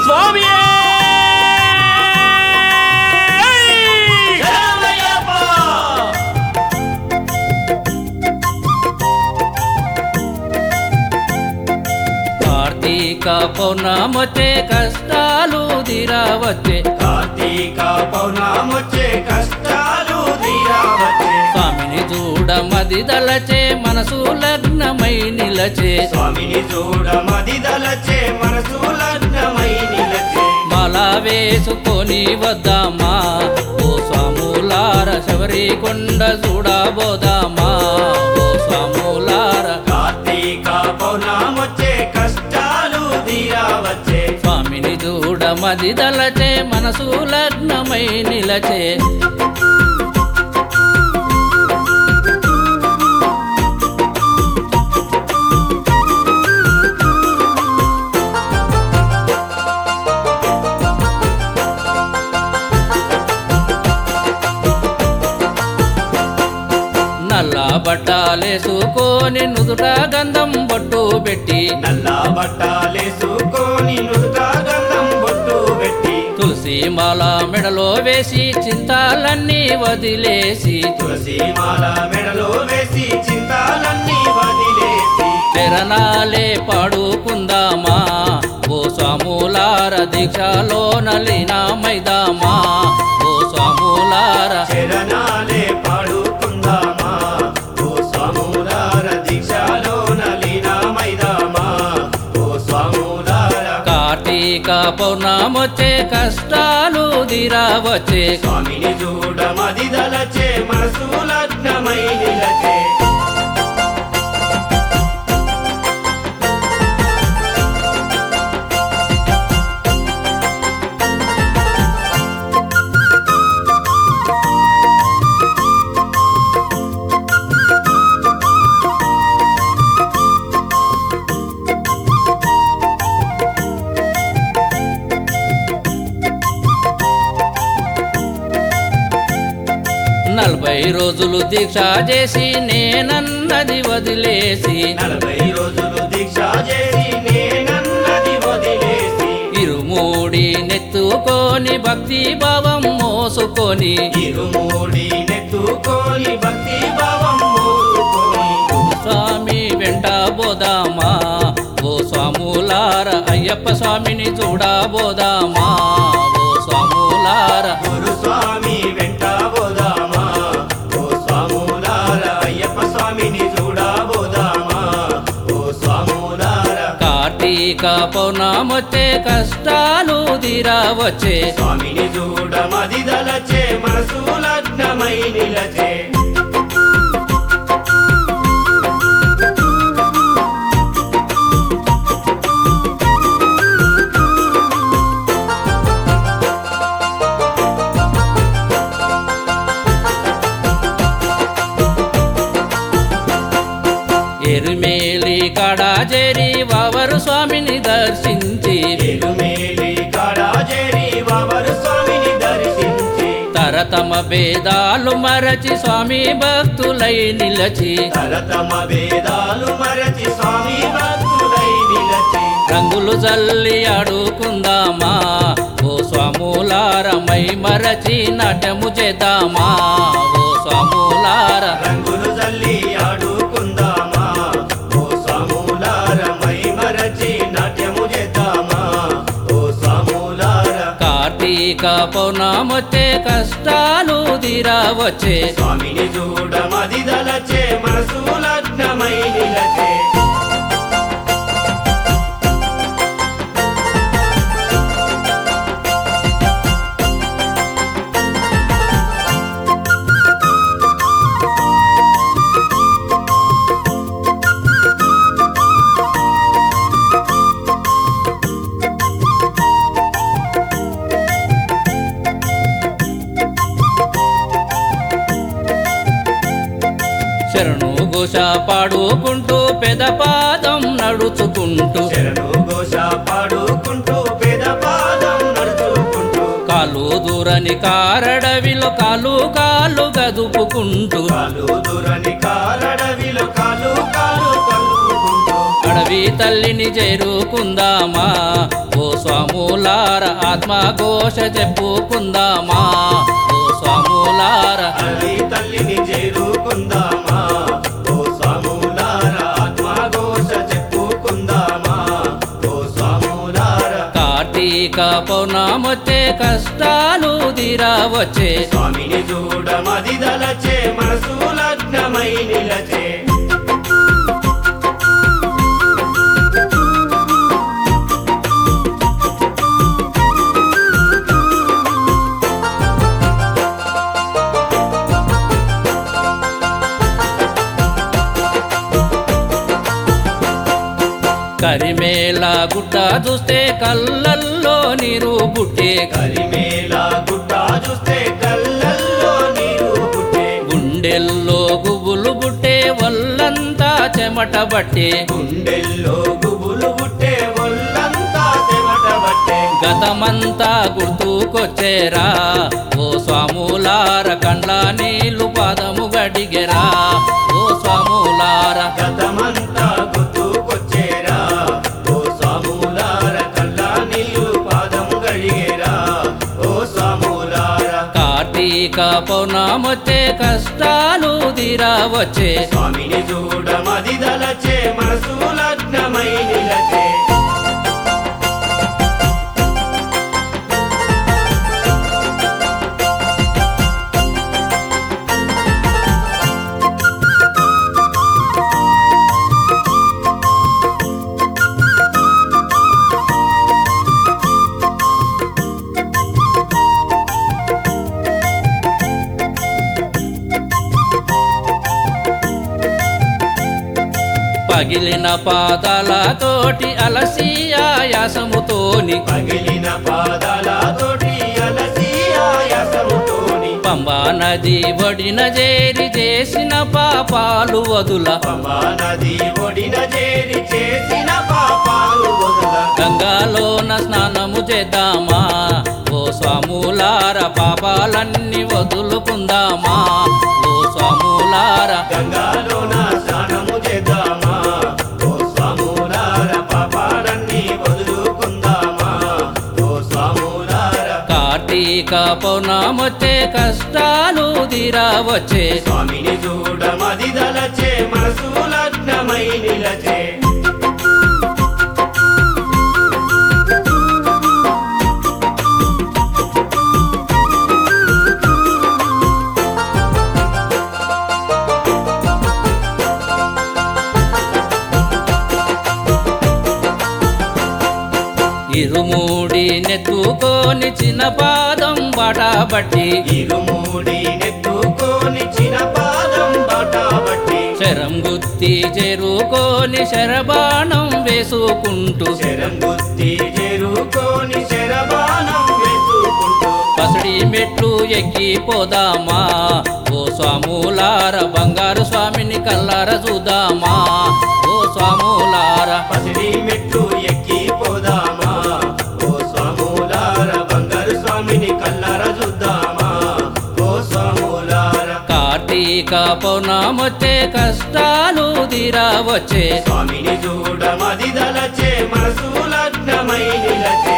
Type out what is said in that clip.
స్వామి కార్తీక పౌర్ణమొచ్చే కష్టాలు తీరావచ్చే కార్తీక పౌర్ణమొచ్చే కష్టాలు తీరావచ్చే స్వామిని చూడమది దలచే మనసు లగ్నమై నిలచే స్వామిని చూడ మదిదలచే మనసు లగ్నమై నిలచే మాల వేసుకొని వద్దామా ఓ స్వాములార శబరి కొండ చూడబోదామా ఓ స్వాములార కార్తీక పౌర్ణమొచ్చే కష్టాలు తీరావచ్చే స్వామిని చూడమది దలచే మనసు లగ్నమై నిలచే నల్ల బట్టాలేసుకొని నుదుట గంధం బొట్టు పెట్టి నల్ల బట్టాలేసుకొని నుదుట గంధం బొట్టు పెట్టి తులసి మాల మెడలో వేసి చింతాలన్నీ వదిలేసి తులసి మాల మెడలో వేసి చింతాలన్నీ వదిలేసి శరణాలే పాడుకుందామా ఓ స్వాములార దీక్షలో నలిన మైదామా ఓ స్వాములార శరణాలే పాడుకుందామా ఓ స్వాములార దీక్షలో నలిన మైదామా ఓ స్వాములార కార్తీక పౌర్ణమొచ్చే కష్టాలు తీరావచ్చే స్వామిని చూడ మదిదలచే మనసు లగ్నమై నిలచే నలభై రోజులు దీక్ష చేసి నేనన్నది వదిలేసి నలభై రోజులు దీక్ష చేసి నేనన్నది వదిలేసి ఇరుమూడి నెత్తుకొని భక్తి భావం మోసుకొని ఇరుమూడి నెత్తుకొని భక్తి భావం మోసుకొని స్వామి వెంట బోదామా ఓ స్వాములార అయ్యప్ప స్వామిని చూడబోదామా ఓ స్వాములార గురుస్వామి వెంట పోదామా ఓ స్వాములార అయ్యప్ప స్వామిని చూడబోదామా ఓ స్వాములార కార్తీక పౌర్ణమొచ్చే కష్టాలు తీరావచ్చే స్వామిని చూడ మదిదలచే మనసు లగ్నమై నిలచే ఎరుమేలి కాడా చేరి వావరు స్వామిని దర్శించి ఎరుమేలి కాడాజేరి వావరు స్వామిని దర్శించి తరతమ భేదాలు మరచి స్వామి భక్తులై నిలచి తరతమ వేదాలు మరచి స్వామి భక్తులై నిలచి రంగులు జల్లి ఆడుకుందామా ఓ స్వాములారమై మరచి నాట్యము చేద్దామా ఓ స్వాములార రంగులు జల్లి ఆడుకుందామా ఓ స్వాములార మై మరచి నాట్యము చేద్దామా ఓ స్వాములార కార్తీక పౌర్ణమొచ్చే కష్టాలు తీరావచ్చే స్వామిని చూడ మదిదలచే మనసు లగ్నమై నిలచే శరణు ఘోష పాడుకుంటూ పెదపాదం నడుచుకుంటూ శరణు ఘోష పాడుకుంటూ పేద పాదం నడుచుకుంటూ కాలు దూరని కారడవిలో కాలు కాలు గదుపుకుంటూ కాలు దురని కాలడవిలో కాలు కాలు కలుపుకుంటూ అడవి తల్లిని చేరుకుందామా ఓ స్వాములార ఆత్మఘోష చెప్పుకుందామా ఓ స్వాములార అలలి తల్లిని చేరుకుందామా ఓ స్వాములార ఆత్మఘోష చెప్పుకుందామా ఓ స్వాములార కార్తీక పౌర్ణమొచ్చే కష్టాలు తీరా వచ్చే స్వామిని చూడ మదిదలచే మనసు లగ్నమై నిలచే కరిమేళ గుట్ట చూస్తే కళ్ళల్లో నీరు పుట్టే కరిమేల గుట్ట చూస్తే కళ్ళల్లో నీరు పుట్టే గుండెల్లో గుబులు పుట్టే వల్లంతా చెమట బట్టే గుండెల్లో గుబులు పుట్టే ఒళ్ళంతా చెమట పట్టే గతమంతా గుర్తుకొచ్చేరా ఓ స్వాములార కండ్ల నీళ్లు పాదము గడిగెరా ఓ స్వాములార గతమంతా గుర్తుకొచ్చేరా ఓ స్వాములార కల్లా నీళ్ళు పాదం గడిగేరా ఓ స్వాములార కార్తీక పౌర్ణమొచ్చే కష్టాలు తీరా వచ్చే స్వామిని చూడ మదిదలచే మనసు లగ్నమై నిలచే పగిలిన పాదాలతోటి అలసి ఆయాసముతోని పగిలిన పాదాలతోటి అలసి ఆయాసముతోని పంబా నది ఒడిన చేరి చేసిన పాపాలు వదుల పంబా నది ఒడిన చేరి చేసిన పాపాలు వదల గంగాలోన స్నానము చేద్దామా ఓ స్వాములార పాపాలన్నీ వదులుకుందామా ఓ స్వాములార గంగాలోన స్నానము చేద్దామా ఓ స్వాములార పాపాలన్నీ వదులుకుందామా ఓ స్వాములార కార్తీక పౌర్ణమొచ్చే కష్టాలు తీరా వచ్చే స్వామిని చూడ మదిదలచే మనసు లగ్నమై నిలచే ఇరుమూడి నెత్తుకోని చిన్న పాదం బట్టి ఇరుమూడి నెత్తుకోని చిన్న పాదం బటాబట్టి శరం గుత్తి చేరుకోని శరబాణం వేసుకుంటూ శరం గుత్తి చేరుకోని శరబాణం వేసుకుంటూ పసడి మెట్లు ఎక్కిపోదామా ఓ స్వాములార బంగారు స్వామిని కల్లార చూద్దామా ఓ స్వాములార పసిడి మెట్లు ఎక్కి పోదామా ఓ స్వాములార బంగారు స్వామిని కల్లార చూద్దామా ఓ స్వాములార కార్తీక పౌర్ణమొచ్చే కష్టాలు తీరా వచ్చే స్వామిని చూడ మదిదలచే మనసు లగ్నమై నిలచే